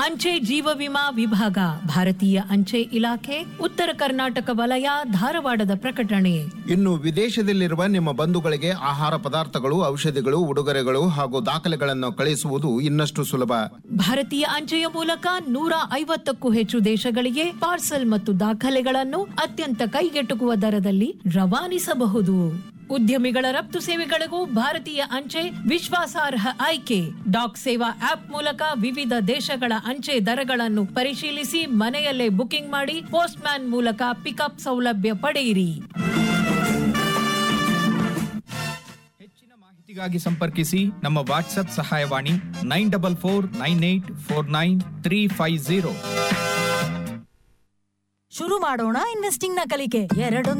ಅಂಚೆ ಜೀವ ವಿಮಾ ವಿಭಾಗ ಭಾರತೀಯ ಅಂಚೆ ಇಲಾಖೆ ಉತ್ತರ ಕರ್ನಾಟಕ ವಲಯ ಧಾರವಾಡದ ಪ್ರಕಟಣೆ ಇನ್ನು ವಿದೇಶದಲ್ಲಿರುವ ನಿಮ್ಮ ಬಂಧುಗಳಿಗೆ ಆಹಾರ ಪದಾರ್ಥಗಳು ಔಷಧಿಗಳು ಉಡುಗೊರೆಗಳು ಹಾಗೂ ದಾಖಲೆಗಳನ್ನು ಕಳಿಸುವುದು ಇನ್ನಷ್ಟು ಸುಲಭ ಭಾರತೀಯ ಅಂಚೆಯ ಮೂಲಕ ನೂರ ಐವತ್ತಕ್ಕೂ ಹೆಚ್ಚು ದೇಶಗಳಿಗೆ ಪಾರ್ಸಲ್ ಮತ್ತು ದಾಖಲೆಗಳನ್ನು ಅತ್ಯಂತ ಕೈಗೆಟುಕುವ ದರದಲ್ಲಿ ರವಾನಿಸಬಹುದು ಉದ್ಯಮಿಗಳ ರಫ್ತು ಸೇವೆಗಳಿಗೂ ಭಾರತೀಯ ಅಂಚೆ ವಿಶ್ವಾಸಾರ್ಹ ಆಯ್ಕೆ ಡಾಕ್ ಸೇವಾ ಆಪ್ ಮೂಲಕ ವಿವಿಧ ದೇಶಗಳ ಅಂಚೆ ದರಗಳನ್ನು ಪರಿಶೀಲಿಸಿ ಮನೆಯಲ್ಲೇ ಬುಕಿಂಗ್ ಮಾಡಿ ಪೋಸ್ಟ್ ಮ್ಯಾನ್ ಮೂಲಕ ಪಿಕಪ್ ಸೌಲಭ್ಯ ಪಡೆಯಿರಿ ಹೆಚ್ಚಿನ ಮಾಹಿತಿಗಾಗಿ ಸಂಪರ್ಕಿಸಿ ನಮ್ಮ ವಾಟ್ಸ್ಆಪ್ ಸಹಾಯವಾಣಿ nine double four nine eight four nine three five zero ಶುರು ಮಾಡೋಣ ಇನ್ವೆಸ್ಟಿಂಗ್ ನ ಕಲಿಕೆ ಎರಡು